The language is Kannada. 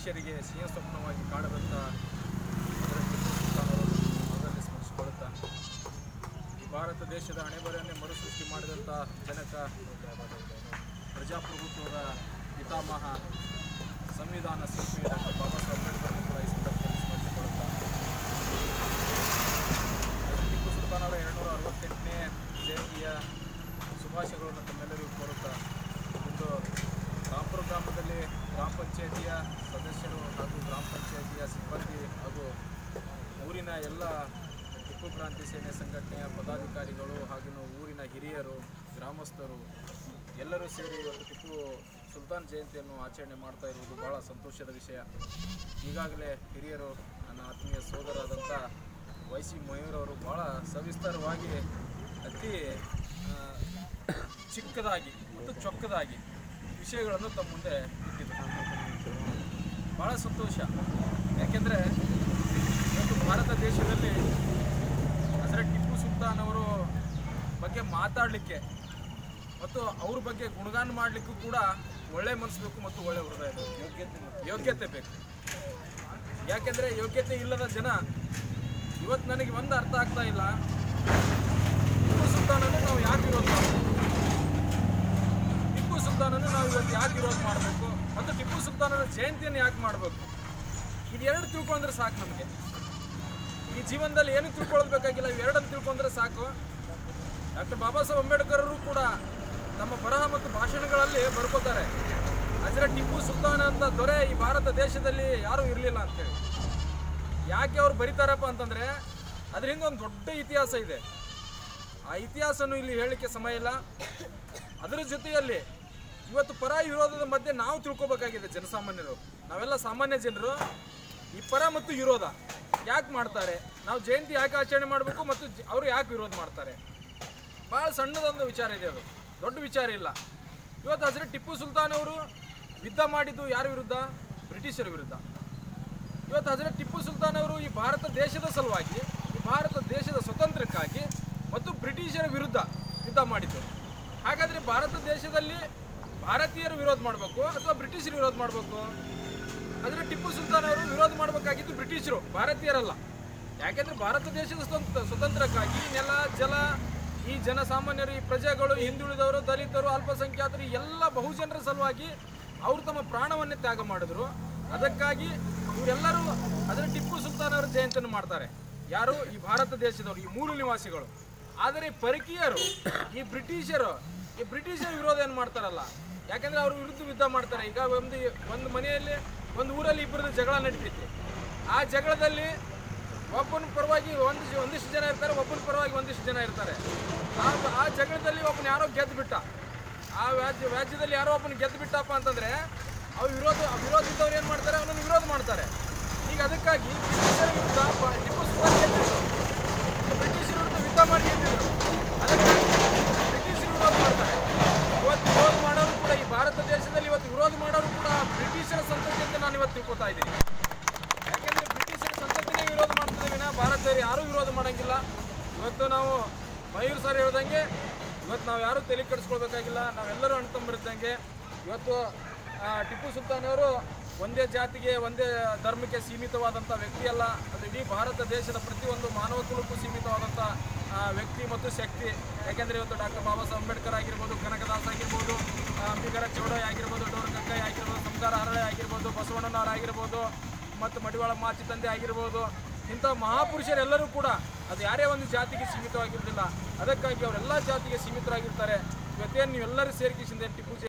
ಬ್ರಿಟಿಷರಿಗೆ ಸಿಂಹ ಸ್ವಪ್ನವಾಗಿ ಕಾಡದಂಥ ಅದರ ಟಿಪ್ಪು ಸುಲ್ತಾನ್ ಅವರನ್ನು ಮೊದಲೇ ಸ್ಮರಿಸಿಕೊಳ್ಳುತ್ತಾ ಈ ಭಾರತ ದೇಶದ ಹಣೆಬರನ್ನೇ ಮರುಸೃಷ್ಟಿ ಮಾಡಿದಂಥ ಜನಕ ಪ್ರಜಾಪ್ರಭುತ್ವದ ಪಿತಾಮಹ ಸಂವಿಧಾನ ಶಿಲ್ಪಿ ಡಾಕ್ಟರ್ ಬಾಬಾ ಸಾಹೇಬ್ ಅಂಬೇಡ್ಕರ್ ಕೂಡ ಈ ಸಂದರ್ಭದಲ್ಲಿ ಸ್ಮರಿಸಿಕೊಳ್ಳುತ್ತಾ ಟಿಪ್ಪು ಸುಲ್ತಾನ್ ಅವರ ಎರಡುನೂರ ಅರವತ್ತೆಂಟನೇ ಜಯಂತಿಯ ಶುಭಾಶಯಗಳನ್ನು ತಮ್ಮೆಲ್ಲರಿಗೂ ಕೋರುತ್ತಾ ಇಂದು ರಾಂಪುರ ಗ್ರಾಮದಲ್ಲಿ ಗ್ರಾಮ ಪಂಚಾಯಿತಿಯ ಸದಸ್ಯರು ಹಾಗೂ ಗ್ರಾಮ ಪಂಚಾಯಿತಿಯ ಸಿಬ್ಬಂದಿ ಹಾಗೂ ಊರಿನ ಎಲ್ಲ ಟಿಪ್ಪು ಕ್ರಾಂತಿ ಸೇನೆ ಸಂಘಟನೆಯ ಪದಾಧಿಕಾರಿಗಳು ಹಾಗೂ ಊರಿನ ಹಿರಿಯರು ಗ್ರಾಮಸ್ಥರು ಎಲ್ಲರೂ ಸೇರಿ ಇವತ್ತು ಟಿಪ್ಪು ಸುಲ್ತಾನ್ ಜಯಂತಿಯನ್ನು ಆಚರಣೆ ಮಾಡ್ತಾ ಇರುವುದು ಬಹಳ ಸಂತೋಷದ ವಿಷಯ ಈಗಾಗಲೇ ಹಿರಿಯರು ನನ್ನ ಆತ್ಮೀಯ ಸೋದರಾದಂಥ ವೈ ಸಿ ಮಯೂರವರು ಭಾಳ ಸವಿಸ್ತಾರವಾಗಿ ಅತಿ ಆ, ಚಿಕ್ಕದಾಗಿ ಮತ್ತು ಚೊಕ್ಕದಾಗಿ ವಿಷಯಗಳನ್ನು ತಮ್ಮ ಮುಂದೆ ಇಟ್ಟಿದ್ದಾರೆ ಭಾಳ ಸಂತೋಷ ಯಾಕೆಂದರೆ ಇವತ್ತು ಭಾರತ ದೇಶದಲ್ಲಿ ಅದರ ಟಿಪ್ಪು ಸುಲ್ತಾನ್ ಅವರು ಬಗ್ಗೆ ಮಾತಾಡಲಿಕ್ಕೆ ಮತ್ತು ಅವ್ರ ಬಗ್ಗೆ ಗುಣಗಾನ ಮಾಡಲಿಕ್ಕೂ ಕೂಡ ಒಳ್ಳೆ ಮನಸ್ಸು ಬೇಕು ಮತ್ತು ಒಳ್ಳೆ ಹೃದಯ ಬೇಕು ಯೋಗ್ಯತೆ ಯೋಗ್ಯತೆ ಬೇಕು ಯಾಕೆಂದರೆ ಯೋಗ್ಯತೆ ಇಲ್ಲದ ಜನ ಇವತ್ತು ನನಗೆ ಒಂದು ಅರ್ಥ ಆಗ್ತಾ ಇಲ್ಲ ಟಿಪ್ಪು ಸುಲ್ತಾನನ್ನು ನಾವು ಯಾಕೆ ವಿರೋಧ ಮಾಡಬೇಕು ಟಿಪ್ಪು ಸುಲ್ತಾನನ್ನು ನಾವು ಇವತ್ತು ಯಾಕೆ ವಿರೋಧ ಮಾಡಬೇಕು ಮತ್ತು ಟಿಪ್ಪು ಸುಲ್ತಾನನ ಜಯಂತಿಯನ್ನು ಯಾಕೆ ಮಾಡಬೇಕು ಇದೆರಡು ತಿಳ್ಕೊಂಡ್ರೆ ಸಾಕು ನಮಗೆ ಈ ಜೀವನದಲ್ಲಿ ಏನು ತಿಳ್ಕೊಳ್ಳೋದು ಬೇಕಾಗಿಲ್ಲ ಇವೆರಡನ್ನು ತಿಳ್ಕೊಂಡ್ರೆ ಸಾಕು ಡಾಕ್ಟರ್ ಬಾಬಾ ಸಾಹೇಬ್ ಅಂಬೇಡ್ಕರ್ ಅವರು ಕೂಡ ತಮ್ಮ ಬರಹ ಮತ್ತು ಭಾಷಣಗಳಲ್ಲಿ ಬರ್ಕೋತಾರೆ ಅದರ ಟಿಪ್ಪು ಸುಲ್ತಾನ್ ಅಂತ ದೊರೆ ಈ ಭಾರತ ದೇಶದಲ್ಲಿ ಯಾರೂ ಇರಲಿಲ್ಲ ಅಂತೇಳಿ ಯಾಕೆ ಅವ್ರು ಬರೀತಾರಪ್ಪ ಅಂತಂದ್ರೆ ಅದ್ರ ಹಿಂದೆ ಒಂದು ದೊಡ್ಡ ಇತಿಹಾಸ ಇದೆ ಆ ಇತಿಹಾಸನು ಇಲ್ಲಿ ಹೇಳಲಿಕ್ಕೆ ಸಮಯ ಇಲ್ಲ ಅದರ ಜೊತೆಯಲ್ಲಿ ಇವತ್ತು ಪರ ವಿರೋಧದ ಮಧ್ಯೆ ನಾವು ತಿಳ್ಕೊಬೇಕಾಗಿದೆ ಜನಸಾಮಾನ್ಯರು ನಾವೆಲ್ಲ ಸಾಮಾನ್ಯ ಜನರು ಈ ಪರ ಮತ್ತು ವಿರೋಧ ಯಾಕೆ ಮಾಡ್ತಾರೆ ನಾವು ಜಯಂತಿ ಯಾಕೆ ಆಚರಣೆ ಮಾಡಬೇಕು ಮತ್ತು ಜ- ಅವರು ಯಾಕೆ ವಿರೋಧ ಮಾಡ್ತಾರೆ ಭಾಳ ಸಣ್ಣದೊಂದು ವಿಚಾರ ಇದೆ ಅದು ದೊಡ್ಡ ವಿಚಾರ ಇಲ್ಲ ಇವತ್ತು ಹಜರ ಟಿಪ್ಪು ಸುಲ್ತಾನ್ ಅವರು ಯುದ್ಧ ಮಾಡಿದ್ದು ಯಾರ ವಿರುದ್ಧ ಬ್ರಿಟಿಷರ ವಿರುದ್ಧ ಇವತ್ತು ಹಜರತ್ ಟಿಪ್ಪು ಸುಲ್ತಾನ್ ಅವರು ಈ ಭಾರತ ದೇಶದ ಸಲುವಾಗಿ ಈ ಭಾರತ ದೇಶದ ಸ್ವತಂತ್ರಕ್ಕಾಗಿ ಮತ್ತು ಬ್ರಿಟಿಷರ ವಿರುದ್ಧ ಯುದ್ಧ ಮಾಡಿದ್ದು ಹಾಗಾದರೆ ಭಾರತ ದೇಶದಲ್ಲಿ ಭಾರತೀಯರು ವಿರೋಧ ಮಾಡಬೇಕು ಅಥವಾ ಬ್ರಿಟಿಷರು ವಿರೋಧ ಮಾಡಬೇಕು ಆದರೆ ಟಿಪ್ಪು ಸುಲ್ತಾನ್ ಅವರು ವಿರೋಧ ಮಾಡಬೇಕಾಗಿದ್ದು ಬ್ರಿಟಿಷರು ಭಾರತೀಯರಲ್ಲ ಯಾಕೆಂದ್ರೆ ಭಾರತ ದೇಶದ ಸ್ವತಂತ್ರ ಸ್ವತಂತ್ರಕ್ಕಾಗಿ ಈ ನೆಲ ಜಲ ಈ ಜನಸಾಮಾನ್ಯರು ಈ ಪ್ರಜೆಗಳು ಹಿಂದುಳಿದವರು ದಲಿತರು ಅಲ್ಪಸಂಖ್ಯಾತರು ಈ ಎಲ್ಲ ಬಹುಜನರ ಸಲುವಾಗಿ ಅವರು ತಮ್ಮ ಪ್ರಾಣವನ್ನೇ ತ್ಯಾಗ ಮಾಡಿದ್ರು ಅದಕ್ಕಾಗಿ ಇವರೆಲ್ಲರೂ ಅದರ ಟಿಪ್ಪು ಸುಲ್ತಾನ್ ಅವರ ಜಯಂತಿಯನ್ನು ಮಾಡ್ತಾರೆ ಯಾರು ಈ ಭಾರತ ದೇಶದವರು ಈ ಮೂರು ನಿವಾಸಿಗಳು ಆದರೆ ಪರಕೀಯರು ಈ ಬ್ರಿಟಿಷರು ಈ ಬ್ರಿಟಿಷರ ವಿರೋಧ ಏನು ಮಾಡ್ತಾರಲ್ಲ ಯಾಕಂದ್ರೆ ಅವ್ರ ವಿರುದ್ಧ ಯುದ್ಧ ಮಾಡ್ತಾರೆ ಈಗ ಒಂದು ಒಂದು ಮನೆಯಲ್ಲಿ ಒಂದು ಊರಲ್ಲಿ ಇಬ್ಬರದ್ದು ಜಗಳ ನಡೀತೈತಿ ಆ ಜಗಳದಲ್ಲಿ ಒಬ್ಬನ ಪರವಾಗಿ ಒಂದು ಜ- ಒಂದಿಷ್ಟು ಜನ ಇರ್ತಾರೆ ಒಬ್ಬನ ಪರವಾಗಿ ಒಂದಿಷ್ಟು ಜನ ಇರ್ತಾರೆ ಆ ಆ ಜಗಳದಲ್ಲಿ ಒಬ್ಬನ ಯಾರೋ ಗೆದ್ದು ಬಿಟ್ಟ ಆ ವ್ಯಾಜ್ಯ ವ್ಯಾಜ್ಯದಲ್ಲಿ ಯಾರೋ ಒಬ್ಬನ ಗೆದ್ದು ಬಿಟ್ಟಪ್ಪ ಅಂತಂದ್ರೆ ಅವ್ರು ವಿರೋಧ ಆ ವಿರೋಧ ಇದ್ದವ್ರು ಏನು ಮಾಡ್ತಾರೆ ಅವನನ್ನು ವಿರೋಧ ಮಾಡ್ತಾರೆ ಈಗ ಅದಕ್ಕಾಗಿ ಬ್ರಿಟಿಷರ ವಿರುದ್ಧ ಪ- ಟಿಪ್ಪು ಸುಲ್ತಾನ್ ಗೆದ್ದಿದ್ರು ಬ್ರಿಟಿಷರ ವಿರುದ್ಧ ಯುದ್ಧ ಮಾಡಿ ಗೆದ್ದಿದ್ರು ಅದಕ್ಕಾಗಿ ಬ್ರಿಟಿಷರು ವಿರೋಧ ಮಾಡ್ತಾರೆ ಇವತ್ತು ವಿರೋಧ ಮಾಡೋರು ಕೂಡ ಈ ಭಾರತ ದೇಶದಲ್ಲಿ ಇವತ್ತು ವಿರೋಧ ಮಾಡೋರು ಕೂಡ ಬ್ರಿಟಿಷರ ಸಂತತಿ ಅಂತ ನಾನು ಇವತ್ತು ತಿಳ್ಕೊತಾ ಇದ್ದೀನಿ ಯಾಕೆಂದ್ರೆ ಬ್ರಿಟಿಷರ ಸಂತತಿನೇ ವಿರೋಧ ಮಾಡ್ತದೆ ವಿನ ಭಾರತದವರು ಯಾರೂ ವಿರೋಧ ಮಾಡಂಗಿಲ್ಲ ಇವತ್ತು ನಾವು ಮಯೂರ್ ಸರ್ ಹೇಳ್ದಂಗೆ ಇವತ್ತು ನಾವು ಯಾರೂ ತಲೆ ಕೆಡಿಸ್ಕೊಳ್ಬೇಕಾಗಿಲ್ಲ ನಾವೆಲ್ಲರೂ ಅಣ್ಣ ತಮ್ಮರಿದ್ದಂಗೆ ಇವತ್ತು ಆ, ಟಿಪ್ಪು ಸುಲ್ತಾನ್ ಅವರು ಒಂದೇ ಜಾತಿಗೆ ಒಂದೇ ಧರ್ಮಕ್ಕೆ ಸೀಮಿತವಾದಂಥ ವ್ಯಕ್ತಿ ಅಲ್ಲ ಅದು ಇಡೀ ಭಾರತ ದೇಶದ ಪ್ರತಿಯೊಂದು ಮಾನವ ಕುಲಕ್ಕೂ ಸೀಮಿತವಾದಂಥ ಆ, ವ್ಯಕ್ತಿ ಮತ್ತು ಶಕ್ತಿ ಯಾಕೆಂದರೆ ಇವತ್ತು ಡಾಕ್ಟರ್ ಬಾಬಾ ಸಾಹೇಬ್ ಅಂಬೇಡ್ಕರ್ ಆಗಿರ್ಬೋದು ಕನಕದಾಸ್ ಆಗಿರ್ಬೋದು ಆ, ಅಂಬಿಗರ ಚೌಡಯ್ಯ ಆಗಿರ್ಬೋದು ಡೋರ್ ಗಂಗಯ್ಯ ಆಗಿರ್ಬೋದು ಸಂಸಾರ ಹರಳೆ ಆಗಿರ್ಬೋದು ಬಸವಣ್ಣನವರ ಆಗಿರ್ಬೋದು ಮತ್ತು ಮಡಿವಾಳ ಮಾಚಿ ತಂದೆ ಆಗಿರ್ಬೋದು ಇಂಥ ಮಹಾಪುರುಷರೆಲ್ಲರೂ ಕೂಡ ಅದು ಯಾರೇ ಒಂದು ಜಾತಿಗೆ ಸೀಮಿತವಾಗಿರೋದಿಲ್ಲ ಅದಕ್ಕಾಗಿ ಅವರೆಲ್ಲ ಜಾತಿಗೆ ಸೀಮಿತರಾಗಿರ್ತಾರೆ ಇವತ್ತೇನು ನೀವೆಲ್ಲರೂ ಸೇರ್ಕಿಸಿಂದ ಟಿಪ್ಪು ಜಯಂತಿ